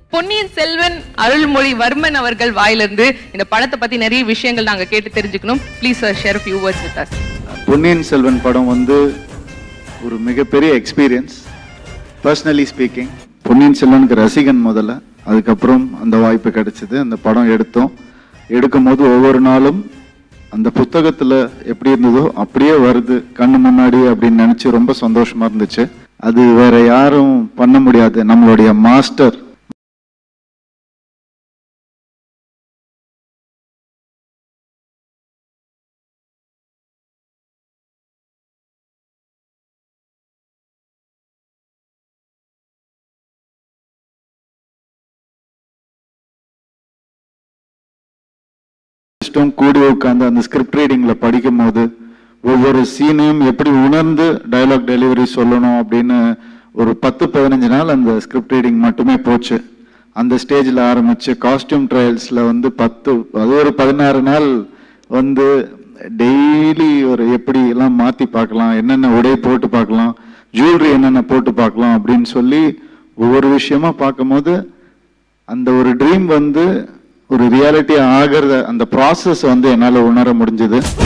பொன்னியின் செல்வன் அருள்மொழி வர்மன் அவர்கள் வாயிலிருந்து இந்த படத்தை பத்தி நிறைய விஷயங்கள் நாங்க கேட்டு தெரிஞ்சுக்கணும் please share few words with us Ponniyin Selvan படம் வந்து ஒரு மிகப்பெரிய எக்ஸ்பீரியன்ஸ் பர்சனலி ஸ்பீக்கிங் பொன்னியின் செல்வனுக்கு ரசிகன் முதல்ல அதுக்கப்புறம் அந்த வாய்ப்பு கிடைச்சது அந்த படம் எடுத்தோம் எடுக்கும் போது ஒவ்வொரு நாளும் அந்த புத்தகத்துல எப்படி இருந்ததோ அப்படியே வருது கண்ணு முன்னாடி அப்படின்னு நினைச்சு ரொம்ப சந்தோஷமா இருந்துச்சு அது வேற யாரும் பண்ண முடியாது நம்மளுடைய மாஸ்டர் இஷ்டம் கூடி உட்காந்து அந்த ஸ்கிரிப்ட் ரீடிங்ல படிக்கும் போது ஒவ்வொரு சீனையும் எப்படி உணர்ந்து டயலாக் டெலிவரி சொல்லணும் அப்படின்னு ஒரு பத்து பதினஞ்சு நாள் அந்த ஸ்கிரிப்ட் ரீடிங் மட்டுமே போச்சு அந்த ஸ்டேஜில் ஆரம்பிச்சு காஸ்டியூம் ட்ரையல்ஸ்ல வந்து பத்து அது ஒரு பதினாறு நாள் வந்து டெய்லி ஒரு எப்படி எல்லாம் மாத்தி பார்க்கலாம் என்னென்ன உடை போட்டு பார்க்கலாம் ஜுவல்லரி என்னென்ன போட்டு பார்க்கலாம் அப்படின்னு சொல்லி ஒவ்வொரு விஷயமா பார்க்கும்போது அந்த ஒரு ட்ரீம் வந்து ஒரு ரியாலிட்டி ஆகிறத அந்த ப்ராசஸ் வந்து என்னால் உணர முடிஞ்சது